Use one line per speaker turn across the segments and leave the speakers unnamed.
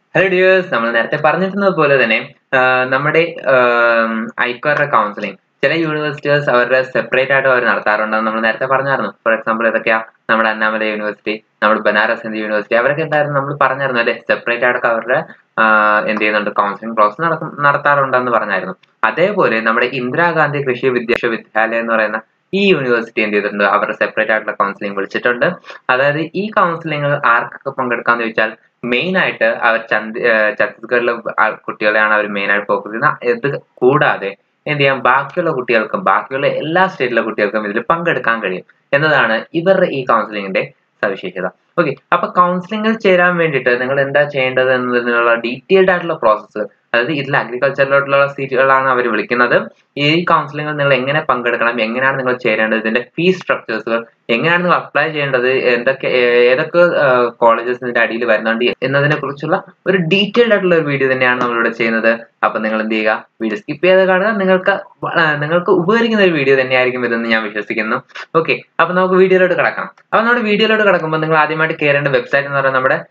hello dears നമ്മൾ നേരത്തെ പറഞ്ഞിരുന്നത് പോലെ തന്നെ ആ, നമ്മുടെ ഐക്കോറുടെ കൗൺസിലിംഗ് ചില യൂണിവേഴ്സിറ്റീസ് അവരുടെ സെപ്പറേറ്റ് ആയിട്ട് അവർ നടത്താറുണ്ടെന്ന് നമ്മൾ നേരത്തെ പറഞ്ഞായിരുന്നു ഫോർ എക്സാമ്പിൾ ഏതൊക്കെയാ നമ്മുടെ അന്നാമല യൂണിവേഴ്സിറ്റി നമ്മുടെ ബനാറസ് ഹിന്ദു യൂണിവേഴ്സിറ്റി അവരൊക്കെ എന്തായിരുന്നു നമ്മൾ പറഞ്ഞായിരുന്നു അല്ലെ സെപ്പറേറ്റ് ആയിട്ടൊക്കെ അവരുടെ ആ, എന്ത് ചെയ്യുന്നുണ്ട് കൗൺസിലിംഗ് പ്രോസസ് നടക്കും നടത്താറുണ്ടെന്ന് പറഞ്ഞായിരുന്നു അതേപോലെ നമ്മുടെ ഇന്ദിരാഗാന്ധി കൃഷി വിദ്യാലയം എന്ന് പറയുന്ന ഈ യൂണിവേഴ്സിറ്റി എന്ത് ചെയ്തിട്ടുണ്ട് അവരുടെ സെപ്പറേറ്റ് ആയിട്ടുള്ള കൗൺസിലിംഗ് വിളിച്ചിട്ടുണ്ട് അതായത് ഈ കൗൺസിലിംഗ് ആർക്കൊക്കെ പങ്കെടുക്കാന്ന് ചോദിച്ചാൽ മെയിൻ ആയിട്ട് അവർ ചന്ദ ഏർ ഛത്തീസ്ഗഡിലെ ആ- കുട്ടികളെയാണ് അവർ മെയിൻ ആയിട്ട് ഫോക്കസ് ചെയ്യുന്നത് ഇത് കൂടാതെ എന്ത് ചെയ്യാം ബാക്കിയുള്ള കുട്ടികൾക്കും ബാക്കിയുള്ള എല്ലാ സ്റ്റേറ്റിലെ കുട്ടികൾക്കും ഇതിൽ പങ്കെടുക്കാൻ കഴിയും എന്നതാണ് ഇവരുടെ ഈ കൗൺസിലിംഗിന്റെ സവിശേഷത ഓക്കെ അപ്പൊ കൗൺസിലിംഗിൽ ചേരാൻ വേണ്ടിയിട്ട് നിങ്ങൾ എന്താ ചെയ്യേണ്ടത് എന്നതിനുള്ള ഡീറ്റെയിൽഡ് ആയിട്ടുള്ള പ്രോസസ്സ് അതായത് ഇതിൽ അഗ്രികൾച്ചറിലോട്ടുള്ള സീറ്റുകളാണ് അവർ വിളിക്കുന്നത് ഈ കൗൺസിലിംഗിൽ നിങ്ങൾ എങ്ങനെ പങ്കെടുക്കണം എങ്ങനെയാണ് നിങ്ങൾ ചേരേണ്ടത് ഇതിന്റെ ഫീസ് സ്ട്രക്ചേഴ്സുകൾ എങ്ങനെയാണ് നിങ്ങൾ അപ്ലൈ ചെയ്യേണ്ടത് എന്തൊക്കെ ഏ- ഏതൊക്കെ കോളേജസ് ഇതിന്റെ അടിയിൽ വരുന്നുണ്ട് എന്നതിനെ കുറിച്ചുള്ള ഒരു ഡീറ്റെയിൽഡ് ആയിട്ടുള്ള ഒരു വീഡിയോ തന്നെയാണ് നമ്മളിവിടെ ചെയ്യുന്നത് അപ്പൊ നിങ്ങൾ എന്ത് ചെയ്യുക വീഡിയോ സ്കിപ്പ് ചെയ്ത് കാണുക നിങ്ങൾക്ക് വ- ആ, നിങ്ങൾക്ക് ഉപകരിക്കുന്ന ഒരു വീഡിയോ തന്നെയായിരിക്കും ഇതെന്ന് ഞാൻ വിശ്വസിക്കുന്നു ഓക്കെ അപ്പൊ നമുക്ക് വീഡിയോയിലോട്ട് കിടക്കാം അപ്പൊ നമ്മുടെ വീഡിയോയിലോട്ട് കിടക്കുമ്പോൾ നിങ്ങൾ ആദ്യമായിട്ട് കയറേണ്ട വെബ്സൈറ്റ് എന്ന് പറയുന്നത് നമ്മുടെ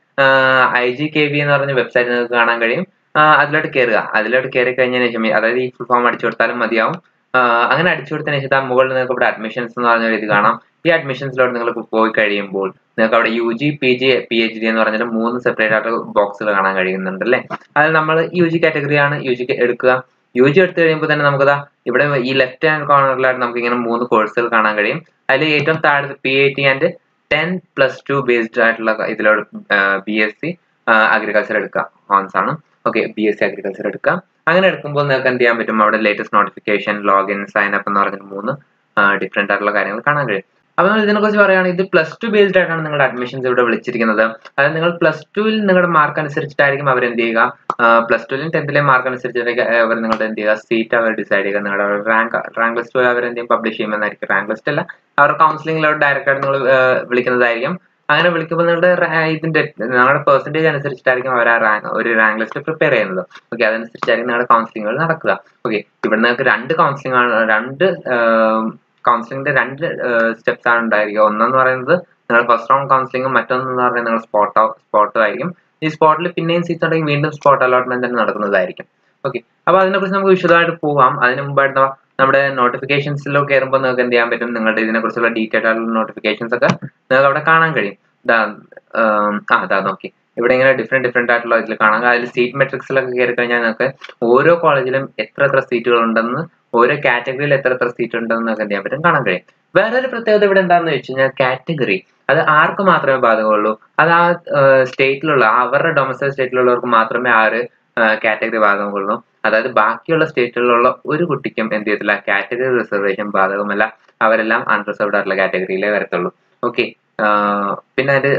ഐ ജി കെ ബി എന്ന് പറഞ്ഞ വെബ്സൈറ്റ് നിങ്ങൾക്ക് കാണാൻ കഴിയും ആ, അതിലോട്ട് കയറുക അതിലോട്ട് കയറി കഴിഞ്ഞതിന് ശേഷം ഈ- അതായത് ഈ ഫുൾ ഫോം അടിച്ചു കൊടുത്താലും മതിയാവും ആ, അങ്ങനെ അടിച്ചു കൊടുത്തതിന് ശേഷം ആ മുകളിൽ നിങ്ങൾക്ക് ഇവിടെ അഡ്മിഷൻസ് എന്ന് പറഞ്ഞ ഒരു ഇത് കാണാം ഈ അഡ്മിഷൻസിലോട്ട് നിങ്ങൾ പോയി കഴിയുമ്പോൾ നിങ്ങൾക്ക് അവിടെ U G P G P H D എന്ന് പറഞ്ഞിട്ട് മൂന്ന് സെപ്പറേറ്റ് ആയിട്ട് ബോക്സുകൾ കാണാൻ കഴിയുന്നുണ്ട് അല്ലേ അതിൽ നമ്മൾ യു ജി കാറ്റഗറിയാണ് യു ജി എടുക്കുക യു ജി എടുത്തു കഴിയുമ്പോൾ തന്നെ നമുക്കതാ ഇവിടെ ഈ ലെഫ്റ്റ് ഹാൻഡ് കോർണറിലായിട്ട് നമുക്ക് ഇങ്ങനെ മൂന്ന് കോഴ്സുകൾ കാണാൻ കഴിയും അതിൽ ഏറ്റവും താഴത്ത് P I T and ten plus two based ആയിട്ടുള്ള ഇതിലോട്ട് ബി എസ് സി അഗ്രികൾച്ചർ എടുക്കുക ഹോൺസ് ആണ് okay B S C agriculture എടുക്കുക അങ്ങനെ എടുക്കുമ്പോൾ നിങ്ങൾക്ക് എന്ത് ചെയ്യാൻ പറ്റും അവിടെ latest notification login sign up എന്ന് പറഞ്ഞിട്ട് മൂന്ന് ഡിഫറെന്റ് ആയിട്ടുള്ള കാര്യങ്ങൾ കാണാൻ കഴിയും അപ്പോൾ നമ്മൾ ഇതിനെക്കുറിച്ച് പറയുകയാണെങ്കിൽ ഇത് പ്ലസ് ടു ബേസ്ഡ് ആയിട്ടാണ് നിങ്ങളുടെ അഡ്മിഷൻസ് ഇവിടെ വിളിച്ചിരിക്കുന്നത് അതായത് നിങ്ങൾ പ്ലസ് ടുവിൽ നിങ്ങളുടെ മാർക്ക് അനുസരിച്ചിട്ടായിരിക്കും അവർ എന്ത് ചെയ്യുക പ്ലസ് ടുവിലും ടെൻത്തിലെയും മാർക്ക് അനുസരിച്ചിട്ടായിരിക്കും അവർ നിങ്ങളുടെ എന്ത് ചെയ്യുക സീറ്റ് അവർ ഡിസൈഡ് ചെയ്യുക നിങ്ങളുടെ റാങ്ക് റാങ്ക് ലിസ്റ്റ് അവർ എന്ത് ചെയ്യും പബ്ലിഷ് ചെയ്യുമെന്നായിരിക്കും റാങ്ക് ലിസ്റ്റ് അല്ല അവർ കൗൺസിലിംഗിലോട്ട് ഡയറക്റ്റ് ആയിട്ട് നിങ്ങൾ വിളിക്കുന്നതായിരിക്കും അങ്ങനെ വിളിക്കുമ്പോൾ നിങ്ങളുടെ റാ- ഇതിന്റെ നിങ്ങളുടെ പെർസെന്റേജ് അനുസരിച്ചിട്ടായിരിക്കും അവർ ആ റാങ്ക് ഒരു റാങ്ക് ലിസ്റ്റ് പ്രിപ്പയർ ചെയ്യുന്നത് ഓക്കെ അതനുസരിച്ചായിരിക്കും നിങ്ങളുടെ കൗൺസിലിംഗുകൾ നടക്കുക ഓക്കെ ഇവിടെ നിങ്ങൾക്ക് രണ്ട് കൗൺസിലിംഗ് ആണ് രണ്ട് കൗൺസിലിംഗിന്റെ രണ്ട് സ്റ്റെപ്സ് ആണ് ഉണ്ടായിരിക്കുക ഒന്നെന്ന് പറയുന്നത് നിങ്ങൾ ഫസ്റ്റ് റൗണ്ട് കൗൺസിലിംഗും മറ്റൊന്നെന്ന് പറയുന്നത് നിങ്ങൾ സ്പോട്ട് സ്പോട്ടും ആയിരിക്കും ഈ സ്പോട്ടിൽ പിന്നെയും സീറ്റ് ഉണ്ടെങ്കിൽ വീണ്ടും സ്പോട്ട് അലോട്ട്മെന്റ് തന്നെ നടക്കുന്നതായിരിക്കും ഓക്കെ അപ്പൊ അതിനെക്കുറിച്ച് നമുക്ക് വിശദമായിട്ട് പോവാം അതിന് മുമ്പായിട്ട് നമ്മ- നമ്മുടെ നോട്ടിഫിക്കേഷൻസിലോ കയറുമ്പോൾ നിങ്ങൾക്ക് എന്ത് ചെയ്യാൻ പറ്റും നിങ്ങളുടെ ഇതിനെക്കുറിച്ചുള്ള ഡീറ്റെയിൽ ആയിട്ടുള്ള നോട്ടിഫിക്കേഷൻസ് ഒക്കെ നിങ്ങൾക്ക് അവിടെ കാണാൻ കഴിയും ദാ, ആം, ആ അതാ നോക്കി ഇവിടെ ഇങ്ങനെ ഡിഫറെന്റ് ഡിഫറെന്റ് ആയിട്ടുള്ള ഇതിൽ കാണാം അതിൽ സീറ്റ് മെട്രിക്സിലൊക്കെ കയറി കഴിഞ്ഞാൽ നിങ്ങൾക്ക് ഓരോ കോളേജിലും എത്ര എത്ര സീറ്റുകൾ ഉണ്ടെന്ന് ഓരോ കാറ്റഗറിയിൽ എത്ര എത്ര സീറ്റ് ഉണ്ടെന്ന് നിങ്ങൾക്ക് എന്ത് ചെയ്യാൻ പറ്റും കാണാൻ കഴിയും വേറൊരു പ്രത്യേകത ഇവിടെ എന്താണെന്ന് വെച്ച് കഴിഞ്ഞാൽ കാറ്റഗറി അത് ആർക്ക് മാത്രമേ ബാധകമുള്ളൂ അത് ആ സ്റ്റേറ്റിലുള്ള അവരുടെ ഡൊമസ്റ്റൈൽ സ്റ്റേറ്റിലുള്ളവർക്ക് മാത്രമേ ആ ഒരു കാറ്റഗറി ബാധകമുള്ളൂ അതായത് ബാക്കിയുള്ള സ്റ്റേറ്റുകളിലുള്ള ഒരു കുട്ടിക്കും എന്ത് ചെയ്യത്തില്ല കാറ്റഗറി റിസർവേഷൻ ബാധകമല്ല അവരെല്ലാം അൺറിസർവ്ഡ് ആയിട്ടുള്ള കാറ്റഗറിയിലേ വരത്തുള്ളൂ ഓക്കെ പിന്നെ അത്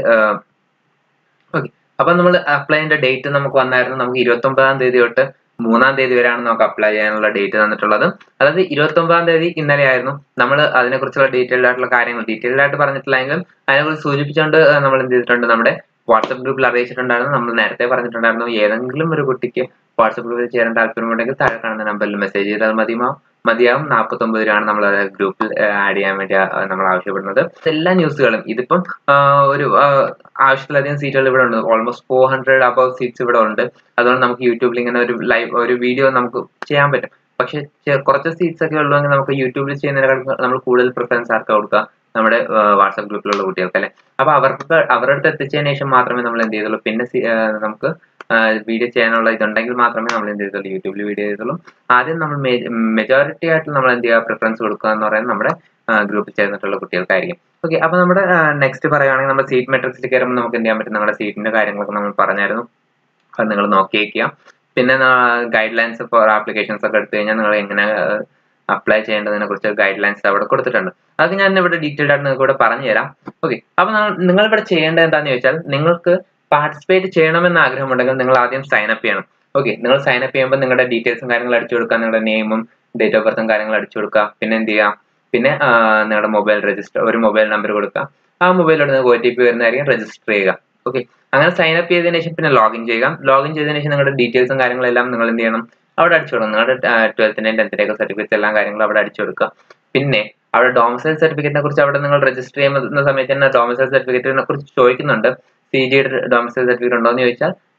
ഓക്കെ അപ്പൊ നമ്മൾ അപ്ലൈ ചെയ്യേണ്ട ഡേറ്റ് നമുക്ക് വന്നായിരുന്നു നമുക്ക് ഇരുപത്തി ഒമ്പതാം തീയതി തൊട്ട് മൂന്നാം തീയതി വരെയാണ് നമുക്ക് അപ്ലൈ ചെയ്യാനുള്ള ഡേറ്റ് തന്നിട്ടുള്ളത് അതായത് ഇരുപത്തി ഒമ്പതാം തീയതി ഇന്നലെ ആയിരുന്നു നമ്മൾ അതിനെക്കുറിച്ചുള്ള ഡീറ്റെയിൽഡ് ആയിട്ടുള്ള കാര്യങ്ങൾ ഡീറ്റെയിൽഡ് ആയിട്ട് പറഞ്ഞിട്ടില്ലെങ്കിലും അതിനെക്കുറിച്ച് സൂചിപ്പിച്ചുകൊണ്ട് നമ്മൾ എന്ത് ചെയ്തിട്ടുണ്ട് നമ്മുടെ വാട്സപ്പ് ഗ്രൂപ്പിൽ അറിയിച്ചിട്ടുണ്ടായിരുന്നു നമ്മൾ നേരത്തെ പറഞ്ഞിട്ടുണ്ടായിരുന്നു ഏതെങ്കിലും ഒരു കുട്ടിക്ക് വാട്സപ്പ് ഗ്രൂപ്പിൽ ചേരാൻ താല്പര്യമുണ്ടെങ്കിൽ താഴെ കാണുന്ന നമ്പറിൽ മെസ്സേജ് ചെയ്താൽ മതിയാവും മതിയാവും നാൽപ്പത്തി ഒമ്പത് രൂപയാണ് നമ്മൾ ഗ്രൂപ്പിൽ ആഡ് ചെയ്യാൻ വേണ്ടി ആ, നമ്മൾ ആവശ്യപ്പെടുന്നത് എല്ലാ ന്യൂസുകളും ഇതിപ്പം ആ, ഒരു ആ, ആവശ്യത്തിലധികം സീറ്റുകൾ ഇവിടെ ഉണ്ട് almost four hundred above seats ഇവിടെ ഉണ്ട് അതുകൊണ്ട് നമുക്ക് യൂട്യൂബിൽ ഇങ്ങനെ ഒരു ലൈവ് ഒരു വീഡിയോ നമുക്ക് ചെയ്യാൻ പറ്റും പക്ഷെ ചെ- കുറച്ച് സീറ്റ്സ് ഒക്കെ ഉള്ളുവെങ്കിൽ നമുക്ക് യൂട്യൂബിൽ ചെയ്യുന്നതിനേക്കാൾ നമ്മൾ കൂടുതൽ പ്രിഫറൻസ് ആർക്കാ കൊടുക്കുക നമ്മുടെ വാട്സാപ്പ് ഗ്രൂപ്പിലുള്ള കുട്ടികൾക്ക് അല്ലെ അപ്പൊ അവർക്ക് അവരുടെ അടുത്ത് എത്തിച്ചതിന് ശേഷം മാത്രമേ നമ്മൾ എന്ത് ചെയ്തുള്ളൂ പിന്നെ സി- ആ, നമുക്ക് വീഡിയോ ചെയ്യാനുള്ള ഇതുണ്ടെങ്കിൽ മാത്രമേ നമ്മൾ എന്ത് ചെയ്തുള്ളൂ യൂട്യൂബിൽ വീഡിയോ ചെയ്തുള്ളൂ ആദ്യം നമ്മൾ മെജോറിറ്റി ആയിട്ട് നമ്മൾ എന്ത് ചെയ്യുക പ്രിഫറൻസ് കൊടുക്കുക എന്ന് പറയുന്നത് നമ്മുടെ ഗ്രൂപ്പിൽ ചേർന്നിട്ടുള്ള കുട്ടികൾക്കായിരിക്കും ഓക്കെ അപ്പൊ നമ്മുടെ നെക്സ്റ്റ് പറയുകയാണെങ്കിൽ നമ്മൾ സീറ്റ് മെട്രിക്സിൽ കയറുമ്പോൾ നമുക്ക് എന്ത് ചെയ്യാൻ പറ്റും നമ്മുടെ സീറ്റിന്റെ കാര്യങ്ങളൊക്കെ നമ്മൾ പറഞ്ഞായിരുന്നു അത് നിങ്ങൾ നോക്കി വയ്ക്കുക പിന്നെ ഗൈഡ് ലൈൻസ് ഫോർ ആപ്ലിക്കേഷൻസ് ഒക്കെ എടുത്തു കഴിഞ്ഞാൽ നിങ്ങൾ എങ്ങനെ അപ്ലൈ ചെയ്യേണ്ടതിനെ കുറിച്ച് ഗൈഡ് ലൈൻസ് അവിടെ കൊടുത്തിട്ടുണ്ട് അതൊക്കെ ഞാൻ ഇവിടെ ഡീറ്റെയിൽഡ് ആയിട്ട് നിങ്ങൾക്ക് ഇവിടെ പറഞ്ഞു തരാം ഓക്കെ അപ്പൊ നിങ്ങൾ ഇവിടെ ചെയ്യേണ്ടത് എന്താണെന്ന് ചോദിച്ചാൽ നിങ്ങൾക്ക് പാർട്ടിസിപ്പേറ്റ് ചെയ്യണമെന്ന് ആഗ്രഹമുണ്ടെങ്കിൽ നിങ്ങൾ ആദ്യം സൈൻ അപ്പ് ചെയ്യണം ഓക്കെ നിങ്ങൾ സൈൻ അപ്പ് ചെയ്യുമ്പോൾ നിങ്ങളുടെ ഡീറ്റെയിൽസും കാര്യങ്ങളും അടിച്ചു കൊടുക്കുക നിങ്ങളുടെ നെയിമും ഡേറ്റ് ഓഫ് ബർത്തും കാര്യങ്ങളും അടിച്ചു കൊടുക്കുക പിന്നെ എന്ത് ചെയ്യുക പിന്നെ ആ, നിങ്ങളുടെ മൊബൈൽ രജിസ്റ്റർ ഒരു മൊബൈൽ നമ്പർ കൊടുക്കുക ആ മൊബൈലിലോട്ട് നിങ്ങൾക്ക് ഒ ടി പി വരുന്നതായിരിക്കും രജിസ്റ്റർ ചെയ്യുക ഓക്കെ അങ്ങനെ സൈൻ അപ്പ് ചെയ്തതിനു ശേഷം പിന്നെ ലോഗിൻ ചെയ്യുക ലോഗിൻ ചെയ്തതിനു ശേഷം നിങ്ങളുടെ ഡീറ്റെയിൽസും കാര്യങ്ങളെല്ലാം നിങ്ങൾ എന്ത് ചെയ്യണം അവിടെ അടിച്ചു കൊടുക്കണം നിങ്ങളുടെ ട്വൽത്തിന്റെയും ടെൻത്തിന്റെയും സർട്ടിഫിക്കറ്റ്സ് എല്ലാം കാര്യങ്ങളും അവിടെ അടിച്ചു കൊടുക്കുക പിന്നെ അവിടെ ഡോമിസൈൽ സർട്ടിഫിക്കറ്റിനെ കുറിച്ച് അവിടെ നിങ്ങൾ രജിസ്റ്റർ ചെയ്യുന്ന സമയത്ത് തന്നെ ഡോമിസൈൽ സർട്ടിഫിക്കറ്റിനെ കുറിച്ച് ചോദിക്കുന്നുണ്ട് സി ജിയുടെ ഡോമിസൈൽ സർട്ടിഫിക്കറ്റ് ഉണ്ടോ എന്ന് ചോദിച്ചാൽ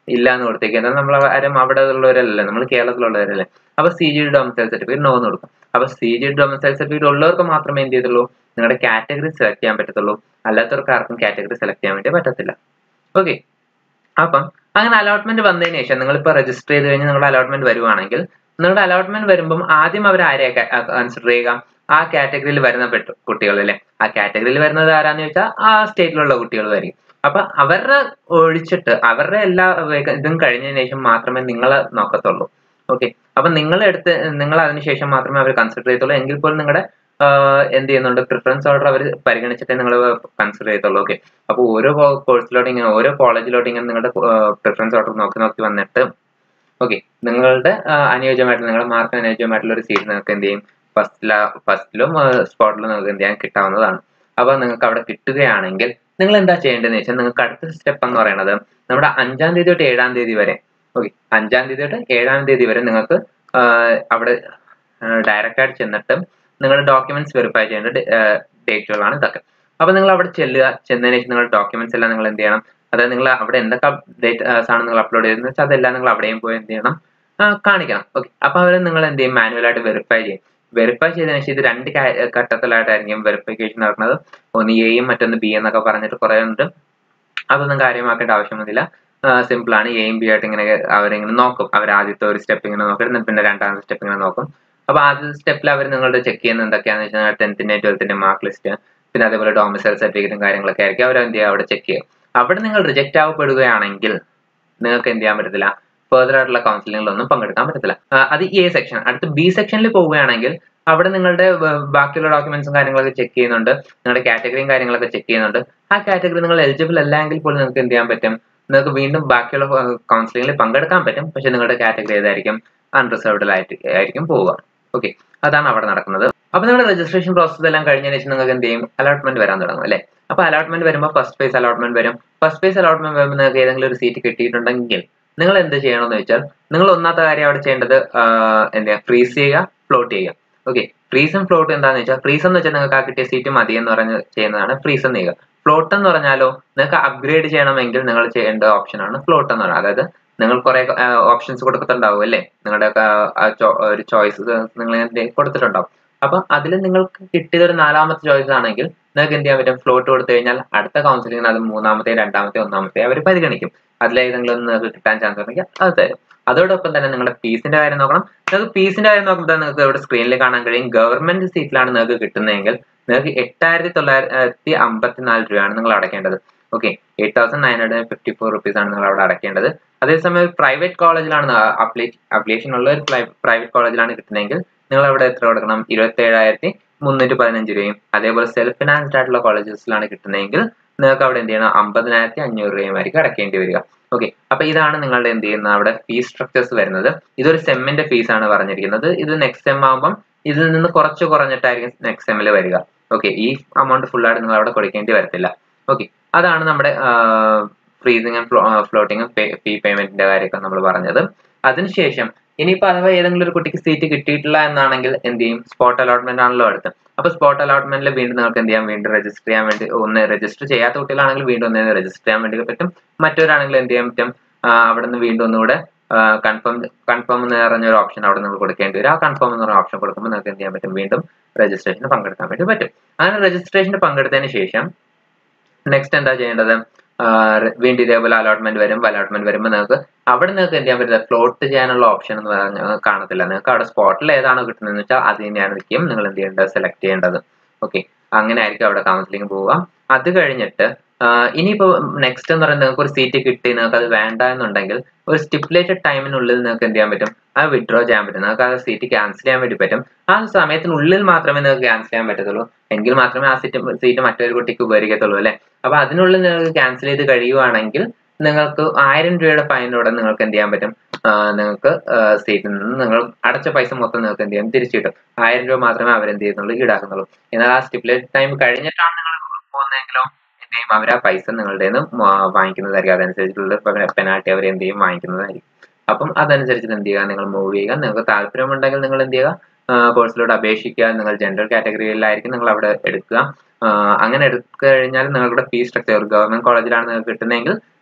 ഇല്ല എന്ന് കൊടുത്തേക്ക് എന്നാൽ നമ്മൾ ആരും അവിടെ ഉള്ളവരല്ലേ നമ്മൾ കേരളത്തിലുള്ളവരല്ലേ അപ്പൊ C G domicile certificate no എന്ന് കൊടുക്കും അപ്പൊ സി ജി ഡൊമസൈൽ സർട്ടിഫിക്കറ്റ് ഉള്ളവർക്ക് മാത്രമേ എന്ത് ചെയ്തുള്ളൂ നിങ്ങളുടെ കാറ്റഗറി സെലക്ട് ചെയ്യാൻ പറ്റത്തുള്ളൂ അല്ലാത്തവർക്ക് ആർക്കും കാറ്റഗറി സെലക്ട് ചെയ്യാൻ വേണ്ടി പറ്റത്തില്ല ഓക്കെ അപ്പം അങ്ങനെ അലോട്ട്മെന്റ് വന്നതിന് ശേഷം നിങ്ങൾ ഇപ്പോൾ രജിസ്റ്റർ ചെയ്ത് കഴിഞ്ഞ് നിങ്ങളുടെ അലോട്ട്മെന്റ് വരുവാണെങ്കിൽ നിങ്ങളുടെ അലോട്ട്മെന്റ് വരുമ്പം ആദ്യം അവർ ആരെ കൺസിഡർ ചെയ്യുക ആ കാറ്റഗറിയിൽ വരുന്ന പെട്ടു കുട്ടികൾ അല്ലേ ആ കാറ്റഗറിയിൽ വരുന്നത് ആരാന്ന് ചോദിച്ചാൽ ആ സ്റ്റേറ്റിലുള്ള കുട്ടികളുമായിരിക്കും അപ്പൊ അവരുടെ ഒഴിച്ചിട്ട് അവരുടെ എല്ലാ വേക- ഇതും കഴിഞ്ഞതിന് ശേഷം മാത്രമേ നിങ്ങൾ നോക്കത്തുള്ളൂ ഓക്കെ അപ്പൊ നിങ്ങൾ എടുത്ത് നിങ്ങൾ അതിനുശേഷം മാത്രമേ അവർ കൺസിഡർ ചെയ്യത്തുള്ളൂ എങ്കിൽ പോലും നിങ്ങളുടെ എന്ത് ചെയ്യുന്നുണ്ട് പ്രിഫറൻസ് ഓർഡർ അവർ പരിഗണിച്ചിട്ടേ നിങ്ങൾ കൺസിഡർ ചെയ്യത്തുള്ളൂ ഓക്കെ അപ്പോൾ ഓരോ കോഴ്സിലോട്ട് ഇങ്ങനെ ഓരോ കോളേജിലോട്ട് ഇങ്ങനെ നിങ്ങളുടെ പ്രിഫറൻസ് ഓർഡർ നോക്കി നോക്കി വന്നിട്ട് ഓക്കെ നിങ്ങളുടെ ആ, അനുയോജ്യമായിട്ടുള്ള നിങ്ങളുടെ മാർക്കിന് അനുയോജ്യമായിട്ടുള്ള ഒരു സീറ്റ് നിങ്ങൾക്ക് എന്ത് ചെയ്യും ഫസ്റ്റില ഫസ്റ്റിലും സ്പോട്ടിലും നിങ്ങൾക്ക് എന്ത് ചെയ്യാൻ കിട്ടാവുന്നതാണ് അപ്പോൾ നിങ്ങൾക്ക് അവിടെ കിട്ടുകയാണെങ്കിൽ നിങ്ങൾ എന്താ ചെയ്യേണ്ടതെന്ന് വെച്ചാൽ നിങ്ങൾക്ക് അടുത്ത സ്റ്റെപ്പ് എന്ന് പറയുന്നത് നമ്മുടെ അഞ്ചാം തീയതി തൊട്ട് ഏഴാം തീയതി വരെ ഓക്കെ അഞ്ചാം തീയതി തൊട്ട് ഏഴാം തീയതി വരെ നിങ്ങൾക്ക് ആ, അവിടെ ഡയറക്റ്റ് ആയിട്ട് ചെന്നിട്ട് നിങ്ങളുടെ ഡോക്യുമെന്റ്സ് വെരിഫൈ ചെയ്യേണ്ട ഡേറ്റുകളാണ് ഇതൊക്കെ അപ്പൊ നിങ്ങൾ അവിടെ ചെല്ലുക ചെന്നതിന് ശേഷം നിങ്ങളുടെ ഡോക്യുമെന്റ്സ് എല്ലാം നിങ്ങൾ എന്ത് ചെയ്യണം അതായത് നിങ്ങൾ അവിടെ എന്തൊക്കെ ഡേറ്റാസ് ആണ് നിങ്ങൾ അപ്ലോഡ് ചെയ്തതെന്ന് വെച്ചാൽ അതെല്ലാം നിങ്ങൾ അവിടെയും പോയി എന്ത് ചെയ്യണം ആ, കാണിക്കണം ഓക്കെ അപ്പൊ അവർ നിങ്ങൾ എന്ത് ചെയ്യും മാനുവലായിട്ട് വെരിഫൈ ചെയ്യും വെരിഫൈ ചെയ്തതിനു ശേഷം ഇത് രണ്ട് കാ- ഘട്ടത്തിലായിട്ടായിരിക്കും വെരിഫിക്കേഷൻ നടക്കുന്നത് ഒന്ന് എയും മറ്റൊന്ന് ബി എന്നൊക്കെ പറഞ്ഞിട്ട് കുറെ ഉണ്ട് അതൊന്നും കാര്യമാക്കേണ്ട ആവശ്യമൊന്നുമില്ല സിമ്പിൾ ആണ് എയും ബി ആയിട്ട് ഇങ്ങനെ അവരിങ്ങനെ നോക്കും അവർ ആദ്യത്തെ ഒരു സ്റ്റെപ്പ് ഇങ്ങനെ നോക്കും എന്നിട്ട് പിന്നെ രണ്ടാമത്തെ സ്റ്റെപ്പ് ഇങ്ങനെ നോക്കും അപ്പൊ ആദ്യത്തെ സ്റ്റെപ്പിൽ അവർ നിങ്ങളുടെ ചെക്ക് ചെയ്യുന്നത് എന്തൊക്കെയാണെന്ന് വെച്ചാൽ ടെൻത്തിന്റെ ട്വൽത്തിന്റെ മാർക്ക് ലിസ്റ്റ് പിന്നെ അതേപോലെ ഡോമിസൈൽ സർട്ടിഫിക്കറ്റും കാര്യങ്ങളൊക്കെ ആയിരിക്കും അവർ എന്ത് ചെയ്യുക അവിടെ ചെക്ക് ചെയ്യും അവിടെ നിങ്ങൾ റിജക്റ്റ് ആവപ്പെടുകയാണെങ്കിൽ നിങ്ങൾക്ക് എന്ത് ചെയ്യാൻ പറ്റത്തില്ല ഫെർദർ ആയിട്ടുള്ള കൗൺസിലിങ്ങിലൊന്നും പങ്കെടുക്കാൻ പറ്റത്തില്ല ആ, അത് എ സെക്ഷൻ അടുത്ത് ബി സെക്ഷനിൽ പോവുകയാണെങ്കിൽ അവിടെ നിങ്ങളുടെ ബ- ബാക്കിയുള്ള ഡോക്യുമെന്റ്സും കാര്യങ്ങളൊക്കെ ചെക്ക് ചെയ്യുന്നുണ്ട് നിങ്ങളുടെ കാറ്റഗറിയും കാര്യങ്ങളൊക്കെ ചെക്ക് ചെയ്യുന്നുണ്ട് ആ കാറ്റഗറി നിങ്ങൾ എലിജിബിൾ അല്ല എങ്കിൽ പോലും നിങ്ങൾക്ക് എന്ത് ചെയ്യാൻ പറ്റും നിങ്ങൾക്ക് വീണ്ടും ബാക്കിയുള്ള കൗൺസിലിംഗിൽ പങ്കെടുക്കാൻ പറ്റും പക്ഷെ നിങ്ങളുടെ കാറ്റഗറി ഏതായിരിക്കും അൺറിസർവ്ഡ് ആയിട്ട് ആയിരിക്കും പോവുക ഓക്കെ അതാണ് അവിടെ നടക്കുന്നത് അപ്പൊ നിങ്ങളുടെ രജിസ്ട്രേഷൻ പ്രോസസ് എല്ലാം കഴിഞ്ഞതിന് ശേഷം നിങ്ങൾക്ക് എന്ത് ചെയ്യും അലോട്ട്മെന്റ് വരാൻ തുടങ്ങും അല്ലേ അപ്പൊ അലോട്ട്മെന്റ് വരുമ്പോൾ ഫസ്റ്റ് ഫേസ് അലോട്ട്മെന്റ് വരും ഫസ്റ്റ് ഫേസ് അലോട്ട്മെന്റ് വരുമ്പോൾ നിങ്ങൾക്ക് ഏതെങ്കിലും ഒരു സീറ്റ് കിട്ടിയിട്ടുണ്ടെങ്കിൽ നിങ്ങൾ എന്ത് ചെയ്യണമെന്ന് വെച്ചാൽ നിങ്ങൾ ഒന്നാമത്തെ കാര്യം അവിടെ ചെയ്യേണ്ടത് ആഹ് എന്താ ഫ്രീസ് ചെയ്യുക ഫ്ലോട്ട് ചെയ്യുക ഓക്കെ ഫ്രീസ് ആൻഡ് ഫ്ലോട്ട് എന്താണെന്ന് വെച്ചാൽ ഫ്രീസ് എന്ന് വെച്ചാൽ നിങ്ങൾക്ക് ആ കിട്ടിയ സീറ്റ് മതി എന്ന് പറഞ്ഞ് ചെയ്യുന്നതാണ് ഫ്രീസ് എന്ന് ചെയ്യുക ഫ്ലോട്ട് എന്ന് പറഞ്ഞാലോ നിങ്ങൾക്ക് അപ്ഗ്രേഡ് ചെയ്യണമെങ്കിൽ നിങ്ങൾ ചെയ്യേണ്ട ഓപ്ഷനാണ് ഫ്ലോട്ട് എന്ന് പറയുന്നത് അതായത് നിങ്ങൾ കുറെ ഓപ്ഷൻസ് കൊടുത്തിട്ടുണ്ടാവും അല്ലേ നിങ്ങളുടെ ആ ചോ- ഒരു ചോയ്സ് നിങ്ങൾ എന്ത് കൊടുത്തിട്ടുണ്ടാവും അപ്പൊ അതിൽ നിങ്ങൾക്ക് കിട്ടിയത് ഒരു നാലാമത്തെ ചോയ്സ് ആണെങ്കിൽ നിങ്ങൾക്ക് എന്ത് ചെയ്യാൻ പറ്റും ഫ്ലോട്ട് കൊടുത്തു കഴിഞ്ഞാൽ അടുത്ത കൗൺസിലിംഗിന് അത് മൂന്നാമത്തെ രണ്ടാമത്തെ ഒന്നാമത്തെ അവർ പരിഗണിക്കും അതിലേതെങ്കിലും ഒന്ന് നിങ്ങൾക്ക് കിട്ടാൻ ചാൻസ് ഉണ്ടെങ്കിൽ അത് തരും അതോടൊപ്പം തന്നെ നിങ്ങളുടെ ഫീസിന്റെ കാര്യം നോക്കണം നിങ്ങൾക്ക് ഫീസിന്റെ കാര്യം നോക്കുമ്പോൾ നിങ്ങൾക്ക് ഇവിടെ സ്ക്രീനിൽ കാണാൻ കഴിയും ഗവൺമെന്റ് സീറ്റിലാണ് നിങ്ങൾക്ക് കിട്ടുന്നതെങ്കിൽ നിങ്ങൾക്ക് എട്ടായിരത്തി തൊള്ളായിരത്തി അമ്പത്തിനാല് രൂപയാണ് നിങ്ങൾ അടയ്ക്കേണ്ടത് okay eight thousand nine hundred fifty four rupees ആണ് നിങ്ങൾ അവിടെ അടയ്ക്കേണ്ടത് അതേസമയം പ്രൈവറ്റ് കോളേജിലാണ് അപ്ലിക്കേഷൻ ഉള്ള ഒരു പ്രൈവറ്റ് കോളേജിലാണ് കിട്ടുന്നതെങ്കിൽ നിങ്ങൾ അവിടെ എത്ര കൊടുക്കണം ഇരുപത്തി ഏഴായിരത്തി മുന്നൂറ്റി പതിനഞ്ച് രൂപയും അതേപോലെ സെൽഫ് ഫിനാൻസ്ഡ് ആയിട്ടുള്ള കോളേജസിലാണ് കിട്ടുന്നതെങ്കിൽ നിങ്ങൾക്ക് അവിടെ എന്ത് ചെയ്യണം അമ്പതിനായിരത്തി അഞ്ഞൂറ് രൂപയുമായിരിക്കും അടയ്ക്കേണ്ടി വരിക ഓക്കെ അപ്പൊ ഇതാണ് നിങ്ങളുടെ എന്ത് ചെയ്യുന്ന അവിടെ ഫീസ് സ്ട്രക്ചേഴ്സ് വരുന്നത് ഇതൊരു സെമ്മിന്റെ ഫീസ് ആണ് പറഞ്ഞിരിക്കുന്നത് ഇത് നെക്സ്റ്റ് സെം ആകുമ്പം ഇതിൽ നിന്ന് കുറച്ച് കുറഞ്ഞിട്ടായിരിക്കും നെക്സ്റ്റ് സെമ്മിൽ വരിക ഓക്കെ ഈ അമൗണ്ട് ഫുൾ ആയിട്ട് നിങ്ങൾ അവിടെ കൊടുക്കേണ്ടി വരത്തില്ല ഓക്കെ അതാണ് നമ്മുടെ ഫ്രീസിങ് ആൻഡ് ഫ്ലോട്ടിങ്ങും ഫീ പേയ്മെന്റിന്റെ കാര്യമൊക്കെ നമ്മൾ പറഞ്ഞത് അതിനുശേഷം ഇനിയിപ്പോ അഥവാ ഏതെങ്കിലും ഒരു കുട്ടിക്ക് സീറ്റ് കിട്ടിയിട്ടില്ല എന്നാണെങ്കിൽ എന്ത് ചെയ്യും സ്പോട്ട് അലോട്ട്മെന്റ് ആണല്ലോ അടുത്ത് അപ്പൊ സ്പോട്ട് അലോട്ട്മെന്റിൽ വീണ്ടും നിങ്ങൾക്ക് എന്ത് ചെയ്യാം വീണ്ടും രജിസ്റ്റർ ചെയ്യാൻ വേണ്ടി ഒന്ന് രജിസ്റ്റർ ചെയ്യാത്ത കുട്ടികളാണെങ്കിൽ വീണ്ടും ഒന്ന് രജിസ്റ്റർ ചെയ്യാൻ വേണ്ടി പറ്റും മറ്റൊരാണെങ്കിൽ എന്ത് ചെയ്യാൻ പറ്റും ആ, അവിടെ നിന്ന് വീണ്ടും ഒന്നുകൂടെ കൺഫേം കൺഫേം എന്ന് പറഞ്ഞ ഒരു ഓപ്ഷൻ അവിടെ നിങ്ങൾ കൊടുക്കേണ്ടി വരും ആ കൺഫേം എന്ന് പറഞ്ഞ ഓപ്ഷൻ കൊടുക്കുമ്പോൾ നിങ്ങൾക്ക് എന്ത് ചെയ്യാൻ പറ്റും വീണ്ടും രജിസ്ട്രേഷന് പങ്കെടുക്കാൻ വേണ്ടി പറ്റും അങ്ങനെ രജിസ്ട്രേഷന് പങ്കെടുത്തതിന് ശേഷം നെക്സ്റ്റ് എന്താ ചെയ്യേണ്ടത് ആഹ് വീണ്ടും ഇതേപോലെ അലോട്ട്മെന്റ് വരും അലോട്ട്മെന്റ് വരുമ്പോൾ നിങ്ങൾക്ക് അവിടെ നിങ്ങൾക്ക് എന്ത് ചെയ്യാൻ പറ്റില്ല ഫ്ലോട്ട് ചെയ്യാനുള്ള ഓപ്ഷൻ എന്ന് പറഞ്ഞാൽ കാണത്തില്ല നിങ്ങൾക്ക് അവിടെ സ്പോട്ടിൽ ഏതാണോ കിട്ടുന്നതെന്ന് വെച്ചാൽ അത് തന്നെയായിരിക്കും നിങ്ങൾ എന്ത് ചെയ്യേണ്ടത് സെലക്ട് ചെയ്യേണ്ടത് ഓക്കെ അങ്ങനെ ആയിരിക്കും അവിടെ കൗൺസിലിംഗ് പോവുക അത് കഴിഞ്ഞിട്ട് ആഹ് ഇനിയിപ്പോ നെക്സ്റ്റ് എന്ന് പറയുന്നത് നിങ്ങൾക്ക് ഒരു സീറ്റ് കിട്ടി നിങ്ങൾക്ക് അത് വേണ്ട എന്നുണ്ടെങ്കിൽ ഒരു സ്റ്റിപ്പുലേറ്റഡ് ടൈമിനുള്ളിൽ നിങ്ങൾക്ക് എന്ത് ചെയ്യാൻ പറ്റും അത് വിഡ്രോ ചെയ്യാൻ പറ്റും നിങ്ങൾക്ക് ആ സീറ്റ് ക്യാൻസൽ ചെയ്യാൻ വേണ്ടി പറ്റും ആ സമയത്തിനുള്ളിൽ മാത്രമേ നിങ്ങൾക്ക് ക്യാൻസൽ ചെയ്യാൻ പറ്റത്തുള്ളൂ എങ്കിൽ മാത്രമേ ആ സീറ്റ് സീറ്റ് മറ്റൊരു കുട്ടിക്ക് ഉപകരിക്കത്തുള്ളൂ അല്ലെ അപ്പൊ അതിനുള്ളിൽ നിങ്ങൾക്ക് ക്യാൻസൽ ചെയ്ത് കഴിയുവാണെങ്കിൽ നിങ്ങൾക്ക് ആയിരം രൂപയുടെ ഫൈനോടെ നിങ്ങൾക്ക് എന്ത് ചെയ്യാൻ പറ്റും ആഹ് നിങ്ങൾക്ക് സീറ്റിൽ നിന്ന് നിങ്ങൾ അടച്ച പൈസ മൊത്തം നിങ്ങൾക്ക് എന്ത് ചെയ്യും തിരിച്ചു കിട്ടും ആയിരം രൂപ മാത്രമേ അവരെന്ത് ചെയ്യുന്നുള്ളൂ ഈടാക്കുന്നുള്ളൂ എന്നാൽ ആ സ്റ്റിപ്പുലേറ്റഡ് ടൈം കഴിഞ്ഞിട്ടാണ് നിങ്ങൾ പോകുന്നതെങ്കിലോ എന്ത് ചെയ്യും അവർ ആ പൈസ നിങ്ങളുടെ നിന്ന് വാങ്ങിക്കുന്നതായിരിക്കും അതനുസരിച്ചുള്ള പെനാൾട്ടി അവർ എന്ത് ചെയ്യും വാങ്ങിക്കുന്നതായിരിക്കും അപ്പം അതനുസരിച്ച് എന്ത് ചെയ്യുക നിങ്ങൾ മൂവ് ചെയ്യുക നിങ്ങൾക്ക് താല്പര്യമുണ്ടെങ്കിൽ നിങ്ങൾ എന്ത് ചെയ്യുക കോഴ്സിലോട്ട് അപേക്ഷിക്കുക നിങ്ങൾ ജനറൽ കാറ്റഗറിയിലായിരിക്കും നിങ്ങൾ അവിടെ എടുക്കുക ആഹ് അങ്ങനെ എടുത്തു കഴിഞ്ഞാൽ നിങ്ങളുടെ ഫീസ് സ്ട്രക്ചർ ഗവൺമെന്റ് കോളേജിലാണ് നിങ്ങൾക്ക് കിട്ടുന്നതെങ്കിൽ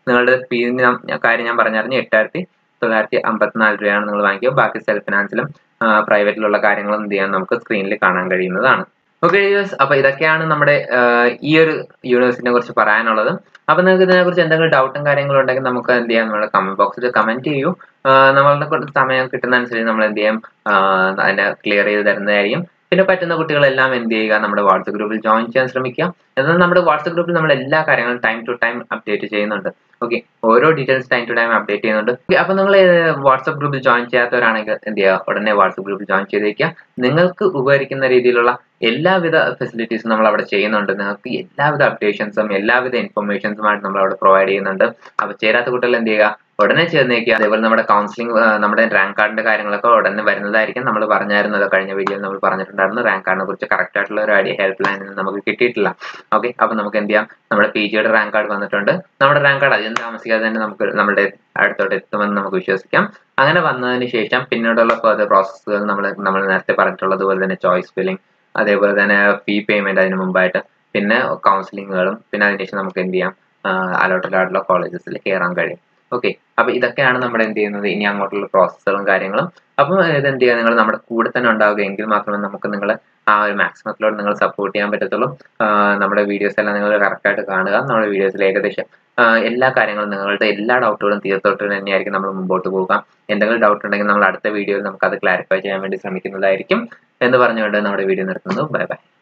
നിങ്ങളുടെ ഫീസിന്റെ കാര്യം ഞാൻ പറഞ്ഞായിരുന്നു എട്ടായിരത്തി തൊള്ളായിരത്തി അമ്പത്തിനാല് രൂപയാണ് നിങ്ങൾ വാങ്ങിക്കുക ബാക്കി സെൽഫ് ഫിനാൻസിലും പ്രൈവറ്റിലുള്ള കാര്യങ്ങളും എന്ത് ചെയ്യാൻ നമുക്ക് സ്ക്രീനിൽ കാണാൻ കഴിയുന്നതാണ് ഓക്കെ അപ്പൊ ഇതൊക്കെയാണ് നമ്മുടെ ഈ ഒരു യൂണിവേഴ്സിറ്റിനെ കുറിച്ച് പറയാനുള്ളത് അപ്പൊ നിങ്ങൾക്ക് ഇതിനെ കുറിച്ച് എന്തെങ്കിലും ഡൗട്ടും കാര്യങ്ങളും ഉണ്ടെങ്കിൽ നമുക്ക് എന്ത് ചെയ്യാം നമ്മുടെ കമന്റ് ബോക്സിൽ കമന്റ് ചെയ്യൂ നമ്മളുടെ കുറച്ച് സമയം കിട്ടുന്ന അനുസരിച്ച് നമ്മൾ എന്ത് ചെയ്യും അതിനെ ക്ലിയർ ചെയ്ത് തരുന്നതായിരിക്കും പിന്നെ പറ്റുന്ന കുട്ടികളെല്ലാം എന്ത് ചെയ്യുക നമ്മുടെ വാട്സപ്പ് ഗ്രൂപ്പിൽ ജോയിൻ ചെയ്യാൻ ശ്രമിക്കുക എന്നാൽ നമ്മുടെ വാട്സപ്പ് ഗ്രൂപ്പിൽ നമ്മൾ എല്ലാ കാര്യങ്ങളും ടൈം ടു ടൈം അപ്ഡേറ്റ് ചെയ്യുന്നുണ്ട് ഓക്കെ ഓരോ details time to time update ചെയ്യുന്നുണ്ട് അപ്പൊ നിങ്ങൾ വാട്സപ്പ് ഗ്രൂപ്പിൽ ജോയിൻ ചെയ്യാത്തവരാണെങ്കിൽ എന്ത് ചെയ്യുക ഉടനെ വാട്സപ്പ് ഗ്രൂപ്പിൽ ജോയിൻ ചെയ്തേക്കുക നിങ്ങൾക്ക് ഉപകരിക്കുന്ന രീതിയിലുള്ള എല്ലാവിധ ഫെസിലിറ്റീസും നമ്മൾ അവിടെ ചെയ്യുന്നുണ്ട് നിങ്ങൾക്ക് എല്ലാവിധ അപ്ഡേഷൻസും എല്ലാവിധ ഇൻഫർമേഷൻസുമായിട്ട് നമ്മൾ അവിടെ പ്രൊവൈഡ് ചെയ്യുന്നുണ്ട് അപ്പൊ ചേരാത്ത കുട്ടികൾ എന്ത് ചെയ്യുക ഉടനെ ചേർന്നേക്കുക അതേപോലെ നമ്മുടെ കൗൺസിലിംഗ് നമ്മുടെ റാങ്ക് കാർഡിന്റെ കാര്യങ്ങളൊക്കെ ഉടനെ വരുന്നതായിരിക്കും നമ്മൾ പറഞ്ഞായിരുന്നത് കഴിഞ്ഞ വീഡിയോയിൽ നമ്മൾ പറഞ്ഞിട്ടുണ്ടായിരുന്നു റാങ്ക് കാർഡിനെ കുറിച്ച് കറക്റ്റ് ആയിട്ടുള്ള ഒരു ഐഡിയ ഹെൽപ്പ് ലൈനിൽ നമുക്ക് കിട്ടിയിട്ടില്ല ഓക്കെ അപ്പൊ നമുക്ക് എന്ത് ചെയ്യാം നമ്മുടെ പി ജിയുടെ റാങ്ക് കാർഡ് വന്നിട്ടുണ്ട് നമ്മുടെ റാങ്ക് കാർഡ് അധികം താമസിക്കാതെ തന്നെ നമുക്ക് നമ്മുടെ അടുത്തോട്ട് എത്തുമെന്ന് നമുക്ക് വിശ്വസിക്കാം അങ്ങനെ വന്നതിന് ശേഷം പിന്നീടുള്ള ഫർദർ പ്രോസസ്സുകൾ നമ്മൾ നമ്മൾ നേരത്തെ പറഞ്ഞിട്ടുള്ളത് പോലെ തന്നെ ചോയ്സ് ഫില്ലിംഗ് അതേപോലെ തന്നെ ഫീ പേയ്മെന്റ് അതിന് മുമ്പായിട്ട് പിന്നെ കൗൺസിലിങ്ങുകളും പിന്നെ അതിനുശേഷം നമുക്ക് എന്ത് ചെയ്യാം അലോട്ടഡ് ആയിട്ടുള്ള കോളേജസിൽ കയറാൻ കഴിയും ഓക്കെ അപ്പൊ ഇതൊക്കെയാണ് നമ്മൾ എന്ത് ചെയ്യുന്നത് ഇനി അങ്ങോട്ടുള്ള പ്രോസസ്സുകളും കാര്യങ്ങളും അപ്പം ഇത് എന്ത് ചെയ്യുക നിങ്ങൾ നമ്മുടെ കൂടെ തന്നെ ഉണ്ടാവുക എങ്കിൽ മാത്രമേ നമുക്ക് നിങ്ങൾ ആ ഒരു മാക്സിമത്തിലോട്ട് നിങ്ങൾ സപ്പോർട്ട് ചെയ്യാൻ പറ്റത്തുള്ളൂ നമ്മുടെ വീഡിയോസ് എല്ലാം നിങ്ങൾ കറക്റ്റായിട്ട് കാണുക നമ്മുടെ വീഡിയോസിൽ ഏകദേശം എല്ലാ കാര്യങ്ങളും നിങ്ങളുടെ എല്ലാ ഡൗട്ടുകളും തീർത്തോട്ട് തന്നെയായിരിക്കും നമ്മൾ മുമ്പോട്ട് പോകുക എന്തെങ്കിലും ഡൗട്ട് ഉണ്ടെങ്കിൽ നമ്മൾ അടുത്ത വീഡിയോയിൽ നമുക്ക് അത് ക്ലാരിഫൈ ചെയ്യാൻ വേണ്ടി ശ്രമിക്കുന്നതായിരിക്കും എന്ന് പറഞ്ഞുകൊണ്ട് നമ്മുടെ വീഡിയോ നിർത്തുന്നു ബൈ ബൈ